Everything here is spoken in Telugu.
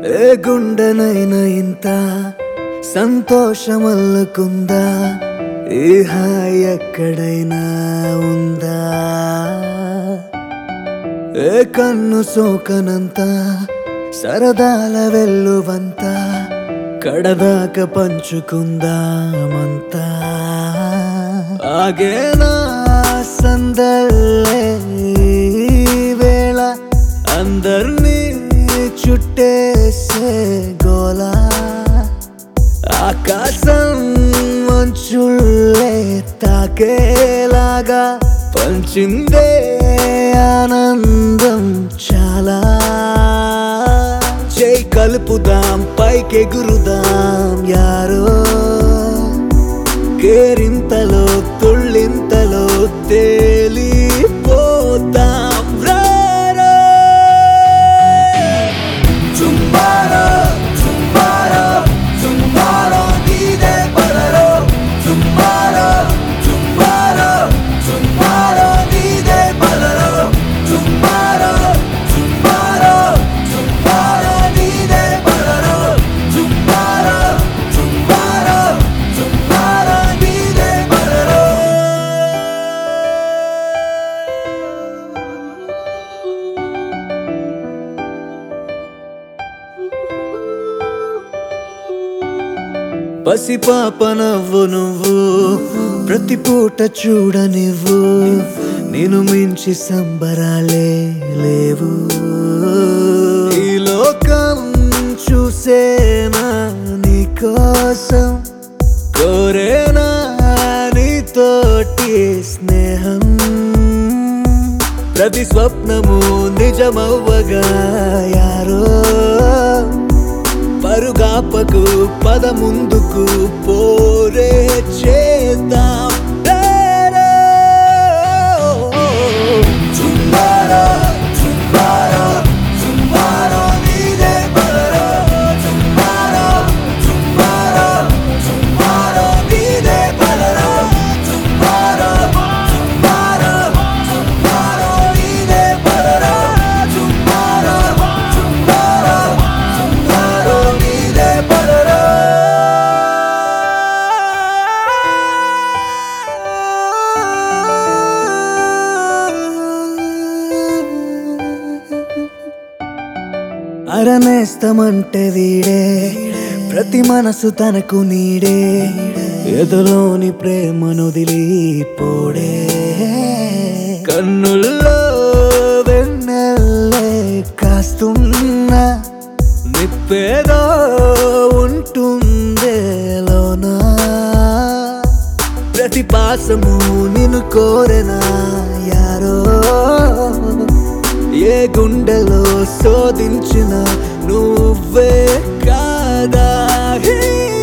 ఏ గుండెనైనా ఇంత సంతోషమల్లుకుందా ఈ హాయి ఎక్కడైనా ఉందా ఏ కన్ను సోకనంత సరదాల వెల్లువంత కడదాక పంచుకుందామంతా ఆగేనా సందల్లే ఈ వేళ అందర్నీ చుట్టేసే గోలా ఆకాశం మంచుల్లే తాకేలాగా పంచిందే ఆనందం చాలా చేయి కలుపుదాం పైకెగురుదాం యారో కేరింతలో తుళ్ళింతలో తేలిపోతాం రారో చుంబారో చుంబారో చుంబారో నీదే పదరో చుంబారో చుంబారో చుంబారో నీదే పదరో చుంబారో చుంబారో చుంబారో నీదే పదరో చుంబారో చుంబారో చుంబారో నీదే పదరో పసిపాప నవ్వు నువ్వు ప్రతి పూట చూడనివ్వు నేను మించి సంబరాలే లేవు ఈ లోకం చూసేనా నీకోసం కోరేనా నీతోటి స్నేహం ప్రతి స్వప్నము నిజమవ్వగా యారో పరుగాపకు పద ముందుకు పోరే చేద్దాం రేరే. చుంబారో, చుంబారో, చుంబారో నీదే పదరో. చుంబారో, చుంబారో, చుంబారో నీదే పదరో. చుంబారో, చుంబారో, చుంబారో నీదే పదరో. చుంబారో, చుంబారో, చుంబారో నీదే పదరో. అరనేస్తమంటే వీడే ప్రతి మనసు తనకు నీడే ఎదలోని ప్రేమను పోడే కన్నుల్లో వెన్నెల్లే కాస్తున్నా నిప్పేదో ఉంటుందే లోనా ప్రతి పాసము నిన్ను కోరెనా యారో ఏ గుండెలో శోధించిన నువ్వే కాదా హీ